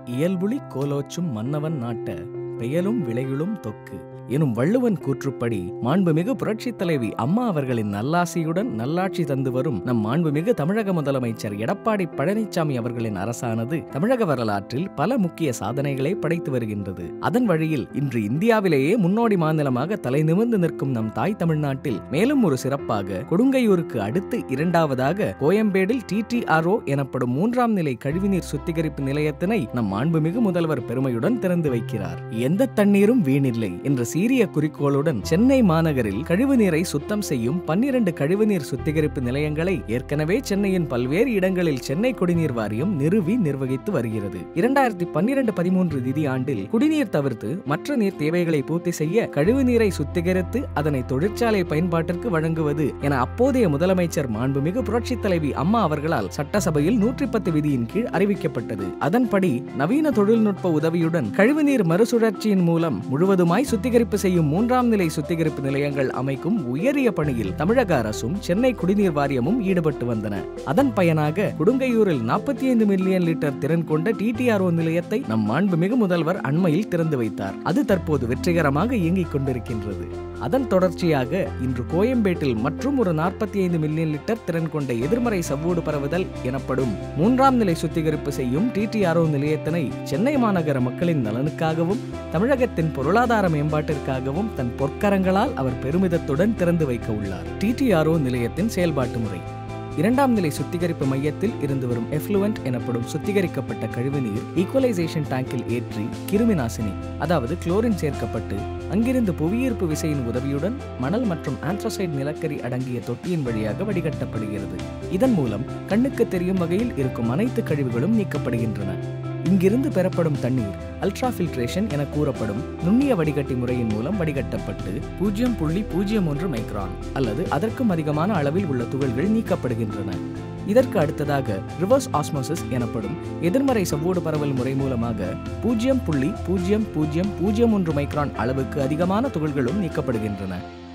இயல்புலி கோலோச்சும் மன்னவன் நாட்ட பெயலும் விளையுளும் தொக்கு எனும் வள்ளுவன் கூற்றுப்படி மாண்புமிகு புரட்சித் தலைவி அம்மா அவர்களின் நல்லாசியுடன் நல்லாட்சி தந்து வரும் நம் மாண்புமிகு தமிழக முதலமைச்சர் எடப்பாடி பழனிசாமி அவர்களின் அரசானது தமிழக வரலாற்றில் பல முக்கிய சாதனைகளை படைத்து வருகின்றது அதன் வழியில் இன்று இந்தியாவிலேயே முன்னோடி மாநிலமாக தலை நிமிர்ந்து நிற்கும் நம் தாய் தமிழ்நாட்டில் மேலும் ஒரு சிறப்பாக கொடுங்கையூருக்கு அடுத்து இரண்டாவதாக கோயம்பேடில் டிடிஆர்ஓ எனப்படும் மூன்றாம் நிலை கழிவுநீர் சுத்திகரிப்பு நிலையத்தினை நம் மாண்புமிகு முதல்வர் பெருமையுடன் திறந்து வைக்கிறார் எந்த தண்ணீரும் வீணில்லை என்ற சீரிய குறிக்கோளுடன் சென்னை மாநகரில் கழிவுநீரை சுத்தம் செய்யும் பன்னிரண்டு கழிவுநீர் சுத்திகரிப்பு நிலையங்களை ஏற்கனவே சென்னையின் பல்வேறு இடங்களில் சென்னை குடிநீர் வாரியம் நிறுவி நிர்வகித்து வருகிறது இரண்டாயிரத்தி பன்னிரண்டு பதிமூன்று நிதி ஆண்டில் குடிநீர் தவிர்த்து மற்ற நீர் தேவைகளை பூர்த்தி செய்ய கழிவுநீரை சுத்திகரித்து அதனை தொழிற்சாலை பயன்பாட்டிற்கு வழங்குவது என அப்போதைய முதலமைச்சர் மாண்புமிகு புரட்சித் தலைவி அம்மா அவர்களால் சட்டசபையில் நூற்றி பத்து விதியின் கீழ் அறிவிக்கப்பட்டது அதன்படி நவீன தொழில்நுட்ப உதவியுடன் கழிவுநீர் மறுசுழற்சியின் மூலம் முழுவதுமாய் சுத்திகரிப்பு செய்யும் மூன்றாம் நிலை சுத்திகரிப்பு நிலையங்கள் அமைக்கும் உயரிய பணியில் தமிழக அரசும் சென்னை குடிநீர் வாரியமும் ஈடுபட்டு வந்தன அதன் பயனாக கொடுங்கையூரில் நாற்பத்தி ஐந்து மில்லியன் லிட்டர் திறன் கொண்ட டிடிஆர்ஓ நிலையத்தை நம் மாண்புமிகு முதல்வர் அண்மையில் திறந்து வைத்தார் அது தற்போது வெற்றிகரமாக இயங்கிக் கொண்டிருக்கின்றது அதன் தொடர்ச்சியாக இன்று கோயம்பேட்டில் மற்றும் ஒரு நாற்பத்தி ஐந்து மில்லியன் லிட்டர் திறன் கொண்ட எதிர்மறை சவ்வூடு பரவுதல் எனப்படும் மூன்றாம் நிலை சுத்திகரிப்பு செய்யும் டிடிஆர்ஓ நிலையத்தினை சென்னை மாநகர மக்களின் நலனுக்காகவும் தமிழகத்தின் பொருளாதார மேம்பாட்டிற்காகவும் தன் பொற்கரங்களால் அவர் பெருமிதத்துடன் திறந்து வைக்க உள்ளார் டிடிஆர்ஓ நிலையத்தின் செயல்பாட்டு முறை இரண்டாம் நிலை சுத்திகரிப்பு மையத்தில் இருந்து வரும் எஃப்ளூவன்ட் எனப்படும் சுத்திகரிக்கப்பட்ட கழிவுநீர் ஈக்குவலைசேஷன் டேங்கில் ஏற்றி கிருமி நாசினி அதாவது குளோரின் சேர்க்கப்பட்டு அங்கிருந்து புவியீர்ப்பு விசையின் உதவியுடன் மணல் மற்றும் ஆந்த்ரசைட் நிலக்கரி அடங்கிய தொட்டியின் வழியாக வடிகட்டப்படுகிறது இதன் மூலம் கண்ணுக்கு தெரியும் வகையில் இருக்கும் அனைத்து கழிவுகளும் நீக்கப்படுகின்றன இங்கிருந்து பெறப்படும் தண்ணீர் அல்ட்ரா ஃபில்ட்ரேஷன் என கூறப்படும் நுண்ணிய வடிகட்டி முறையின் மூலம் வடிகட்டப்பட்டு பூஜ்ஜியம் புள்ளி பூஜ்ஜியம் ஒன்று மைக்ரான் அல்லது அதற்கும் அதிகமான அளவில் உள்ள துகள்கள் நீக்கப்படுகின்றன இதற்கு அடுத்ததாக ரிவர்ஸ் ஆஸ்மோசிஸ் எனப்படும் எதிர்மறை சவ்வூடு பரவல் முறை மூலமாக பூஜ்ஜியம் புள்ளி பூஜ்ஜியம் பூஜ்ஜியம் பூஜ்ஜியம் ஒன்று மைக்ரான் அளவுக்கு அதிகமான துகள்களும் நீக்கப்படுகின்றன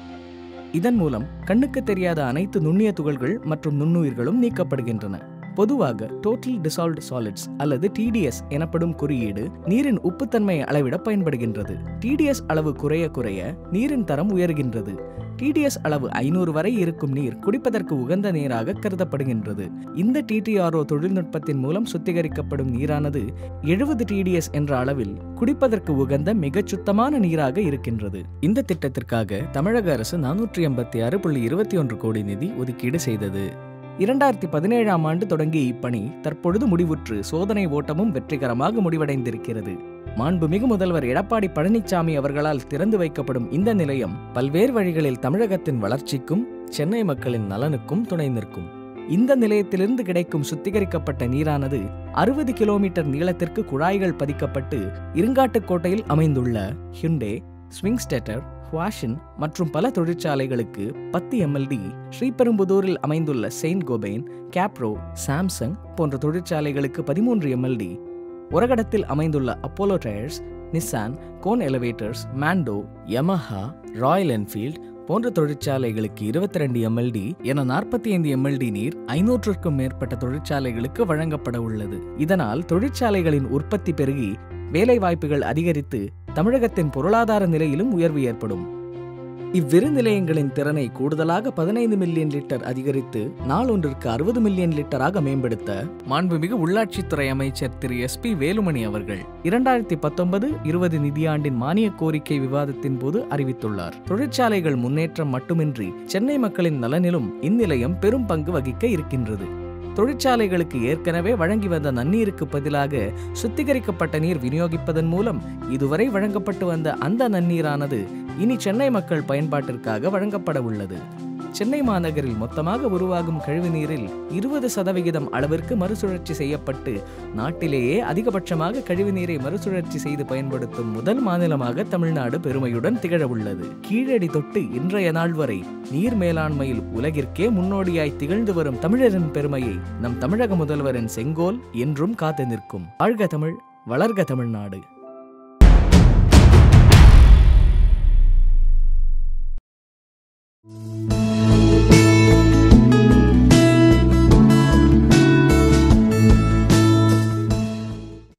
இதன் மூலம் கண்ணுக்கு தெரியாத அனைத்து நுண்ணிய துகள்கள் மற்றும் நுண்ணுயிர்களும் நீக்கப்படுகின்றன பொதுவாக டோட்டல் டிசால்வ்ட் சாலிட்ஸ் அல்லது டிடிஎஸ் எனப்படும் குறியீடு நீரின் உப்புத்தன்மையை அளவிட பயன்படுகின்றது டிடிஎஸ் அளவு குறைய குறைய நீரின் தரம் உயர்கின்றது டிடிஎஸ் அளவு ஐநூறு வரை இருக்கும் நீர் குடிப்பதற்கு உகந்த நீராக கருதப்படுகின்றது இந்த டிடிஆர்ஓ தொழில்நுட்பத்தின் மூலம் சுத்திகரிக்கப்படும் நீரானது எழுபது டிடிஎஸ் என்ற அளவில் குடிப்பதற்கு உகந்த மிகச் சுத்தமான நீராக இருக்கின்றது இந்த திட்டத்திற்காக தமிழக அரசு நானூற்றி எண்பத்தி ஆறு புள்ளி இருபத்தி ஒன்று கோடி நிதி ஒதுக்கீடு செய்தது இரண்டாயிரத்தி பதினேழாம் ஆண்டு தொடங்கிய இப்பணி தற்பொழுது முடிவுற்று சோதனை ஓட்டமும் வெற்றிகரமாக முடிவடைந்திருக்கிறது மாண்புமிகு முதல்வர் எடப்பாடி பழனிசாமி அவர்களால் திறந்து வைக்கப்படும் இந்த நிலையம் பல்வேறு வழிகளில் தமிழகத்தின் வளர்ச்சிக்கும் சென்னை மக்களின் நலனுக்கும் துணை நிற்கும் இந்த நிலையத்திலிருந்து கிடைக்கும் சுத்திகரிக்கப்பட்ட நீரானது அறுபது கிலோமீட்டர் நீளத்திற்கு குழாய்கள் பதிக்கப்பட்டு இருங்காட்டுக்கோட்டையில் அமைந்துள்ள ஹிண்டே ஸ்விங்ஸ்டெட்டர் வாஷின் மற்றும் பல தொழிற்சாலைகளுக்கு பத்து எம்எல்டி ஸ்ரீபெரும்புதூரில் அமைந்துள்ள செயின்ட் கோபைன் கேப்ரோ சாம்சங் போன்ற தொழிற்சாலைகளுக்கு பதிமூன்று எம்எல்டி உரகடத்தில் அமைந்துள்ள Apollo tyres Nissan Kone elevators Mando Yamaha Royal Enfield போன்ற தொழிற்சாலைகளுக்கு இருபத்தி ரெண்டு எம்எல்டி என நாற்பத்தி ஐந்து எம்எல்டி நீர் ஐநூற்றுக்கும் மேற்பட்ட தொழிற்சாலைகளுக்கு வழங்கப்பட உள்ளது இதனால் தொழிற்சாலைகளின் உற்பத்தி பெருகி வேலை வாய்ப்புகள் அதிகரித்து தமிழகத்தின் பொருளாதார நிலையிலும் உயர்வு ஏற்படும் இவ்விரு நிலையங்களின் திறனை கூடுதலாக பதினைந்து மில்லியன் லிட்டர் அதிகரித்து நாளொன்றிற்கு அறுபது மில்லியன் லிட்டராக மேம்படுத்த மாண்புமிகு உள்ளாட்சித்துறை அமைச்சர் திரு எஸ் பி வேலுமணி அவர்கள் இரண்டாயிரத்தி பத்தொன்பது இருபது நிதியாண்டின் மானிய கோரிக்கை விவாதத்தின் போது அறிவித்துள்ளார் தொழிற்சாலைகள் முன்னேற்றம் மட்டுமின்றி சென்னை மக்களின் நலனிலும் இந்நிலையம் பெரும் பங்கு வகிக்க இருக்கின்றது தொழிற்சாலைகளுக்கு ஏற்கனவே வழங்கி வந்த நன்னீருக்கு பதிலாக சுத்திகரிக்கப்பட்ட நீர் விநியோகிப்பதன் மூலம் இதுவரை வழங்கப்பட்டு வந்த அந்த நன்னீரானது இனி சென்னை மக்கள் பயன்பாட்டிற்காக வழங்கப்பட உள்ளது சென்னை மாநகரில் மொத்தமாக உருவாகும் கழிவுநீரில் இருபது சதவிகிதம் அளவிற்கு மறுசுழற்சி செய்யப்பட்டு நாட்டிலேயே அதிகபட்சமாக கழிவுநீரை மறுசுழற்சி செய்து பயன்படுத்தும் முதல் மாநிலமாக தமிழ்நாடு பெருமையுடன் திகழ உள்ளது கீழடி தொட்டு இன்றைய நாள் வரை நீர் மேலாண்மையில் உலகிற்கே முன்னோடியாய் திகழ்ந்து வரும் தமிழரின் பெருமையை நம் தமிழக முதல்வரின் செங்கோல் என்றும் காத்து நிற்கும் வாழ்க தமிழ் வளர்க தமிழ்நாடு